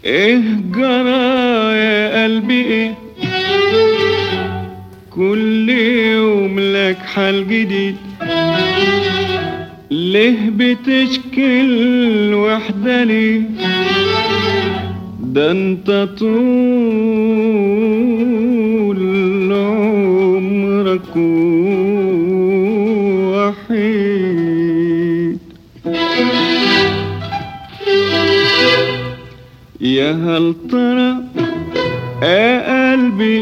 ايه جرى يا قلبي ايه كل يوم لك حال جديد ليه بتشكي الوحدة ليه ده انت طول عمرك وحيد يا هل ترى يا قلبي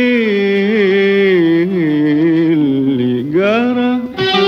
ايه اللي جرى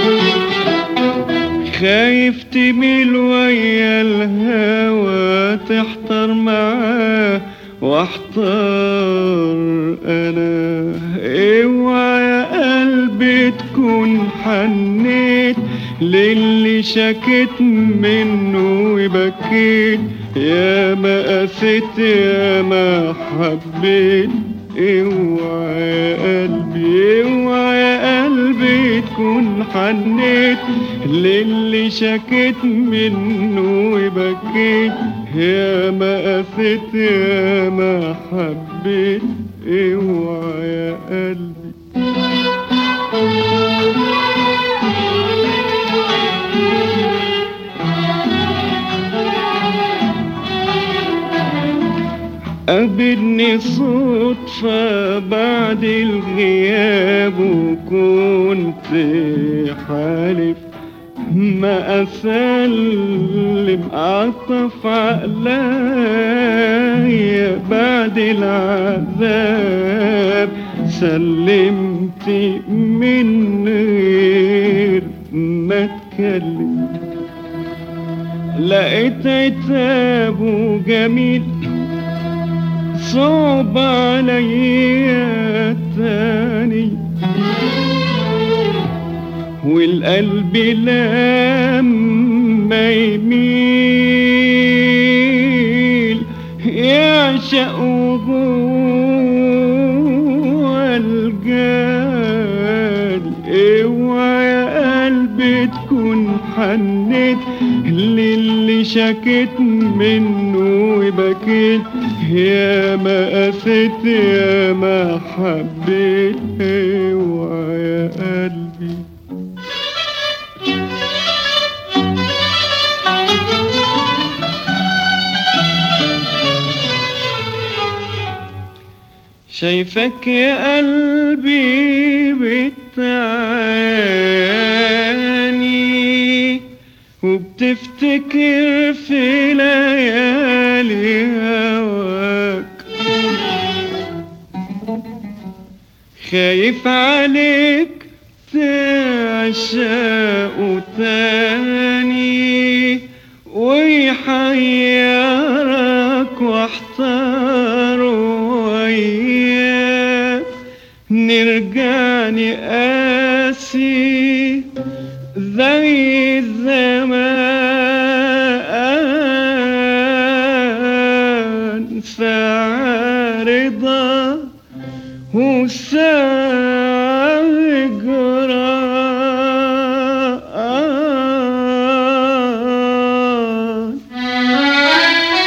خايف تميل ويا الهوى تحتار معاه واحتار انا اوعى يا قلبي تكون حنيت للي شكيت منه وبكيت يا ما قسيت يا ما حبيت اوعى يا قلبي اوعى يا قلبي تكون حنيت للي شكيت منه وبكيت يا ما قسيت يا ما حبيت اوعى يا قلبي قابلني صدفة بعد الغياب وكنت حالف ما أسلم عطف عقلايا بعد العذاب سلمت من غير ما اتكلم لقيت عتابه جميل صعب عليا تاني والقلب لما يميل يعشق وجوه الجال اوعى يا قلبي تكون حنيت للي شكيت منه وبكيت يا ما قسيت يا ما حبيت اوعى يا قلبي شايفك يا قلبي بتعاني وبتفتكر في ليالي هواك خايف عليك تعشق تاني ويحيرك واحتار وياك نرجع نقاسي زي الزمان ساعة رضا وساعة هجران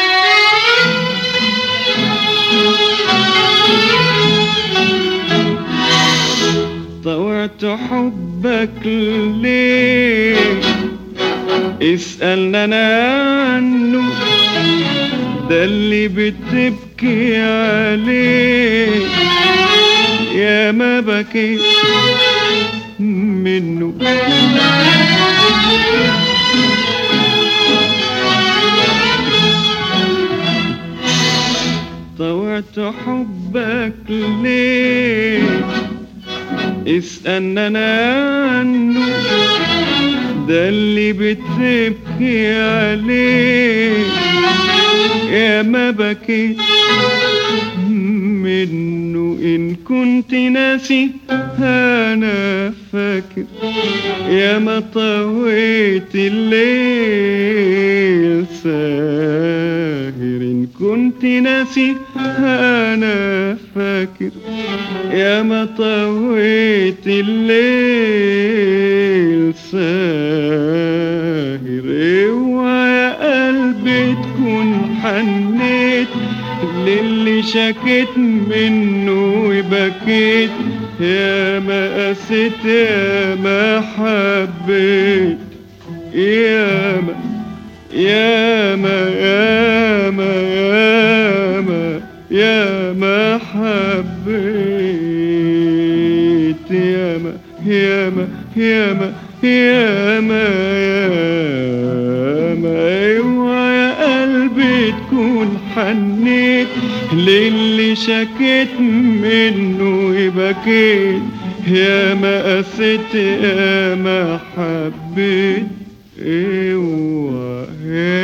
طوعت حبك ليه اسأل انا عنه ده اللي بتبكي عليه يا ما بكيت منه طوعت حبك ليه اسأل انا عنه ده اللي بتبكي عليه يا ما بكيت منه إن كنت ناسي أنا فاكر يا ما طويت الليل ساهر إن كنت ناسي أنا فاكر يا ما طويت الليل ساهر اوعى يا قلبي تكون حنيت للي شكيت منه وبكيت يا ما قسيت يا ما حبيت يا ما يا ما يا ما يا ما يا ما حبيت يا ما يا ما يا ما يا ما يا ما ايوه يا قلبي تكون حنيت للي شكيت منه وبكيت يا ما قسيت يا ما حبيت ايوه يا